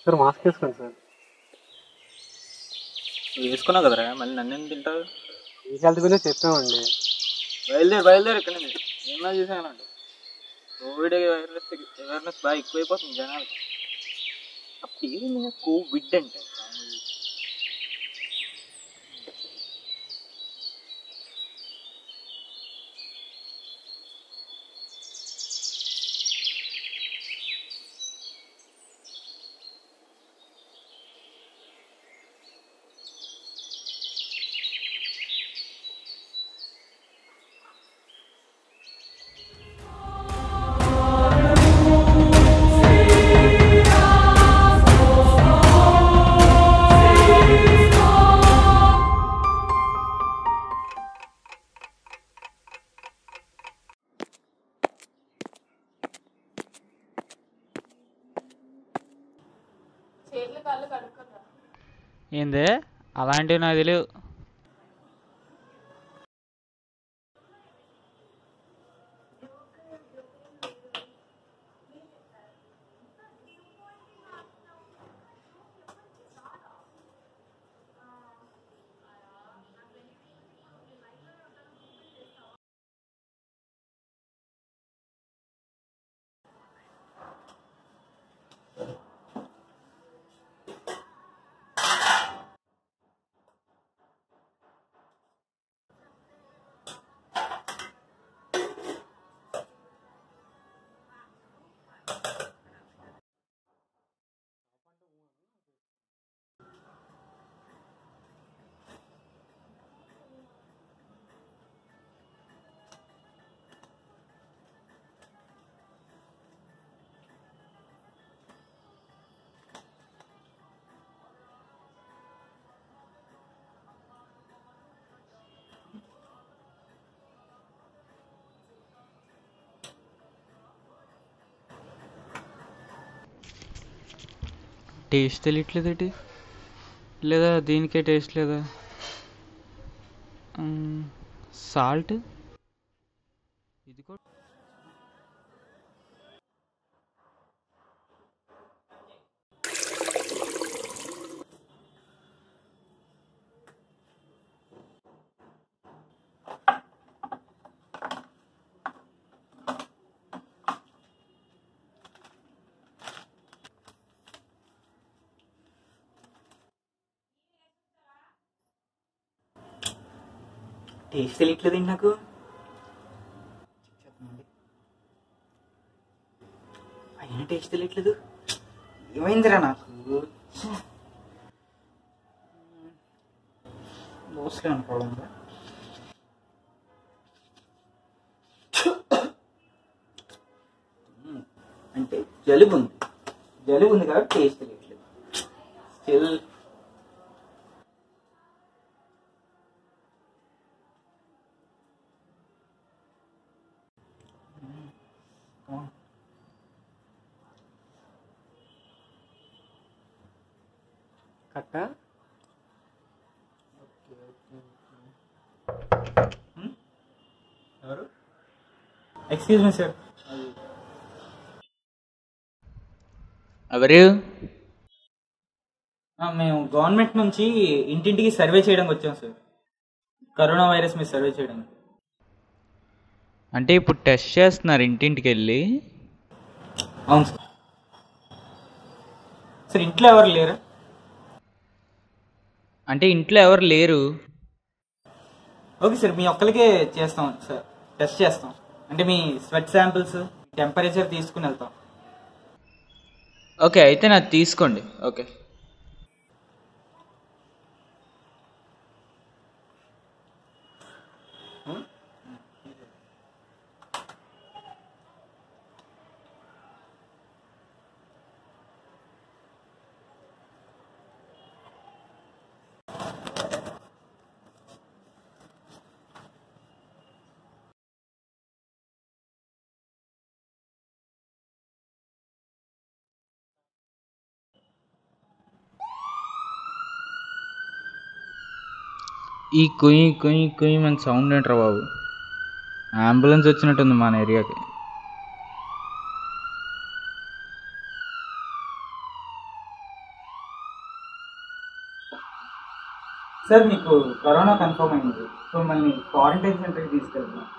sir mask వేసుకోండి sir నువ్వు వేసుకున్నావు కదరా మళ్ళీ నన్ను ఎందుకు తింటావు మీకు హెల్త్ గురించి చెప్పామండి బయలుదేరి బయలుదేరి ఇక్కడ నుంచి ఏమన్నా చూసానండి కోవిడ్ వైరస్ అవేర్నెస్ బాగా ఎక్కువైపోతుంది జనాలకి ఆ పేరు మీద కోవిడ్ అంటే ఏంది అలాంటివి నాకు తెలియదు టేస్ట్ తెలియట్లేదేటి లేదా దీనికే టేస్ట్ లేదా సాల్ట్ ఇది కూడా టేస్ట్ తెలియట్లేదు నాకు అయినా టేస్ట్ తెలియట్లేదు ఏమైందిరా నాకు దోశలు అనుకోవడం అంటే జలుబు ఉంది జలుబు ఉంది కాబట్టి టేస్ట్ తెలియట్లేదు స్టిల్ కట్ట ఎవరు ఎక్స్క్యూజ్ మీ సార్ ఎవరు మేము గవర్నమెంట్ నుంచి ఇంటింటికి సర్వే చేయడానికి వచ్చాం సార్ కరోనా వైరస్ మీద సర్వే చేయడానికి అంటే ఇప్పుడు టెస్ట్ చేస్తున్నారు ఇంటింటికి వెళ్ళి అవును సార్ సార్ ఇంట్లో ఎవరు లేరా అంటే ఇంట్లో ఎవరు లేరు ఓకే సార్ మీ ఒక్కరికే చేస్తాం సార్ టెస్ట్ చేస్తాం అంటే మీ స్వెట్ శాంపిల్స్ టెంపరేచర్ తీసుకుని వెళ్తాం ఓకే అయితే నాది తీసుకోండి ఓకే ఈ కుయ్ కుయ్ కుయ్ మన సౌండ్ ఏంట్రా బాబు అంబులెన్స్ వచ్చినట్టుంది మన ఏరియాకి సార్ మీకు కరోనా కన్ఫర్మ్ అయింది సో మళ్ళీ క్వారంటైన్ సెంటర్కి తీసుకెళ్తున్నాం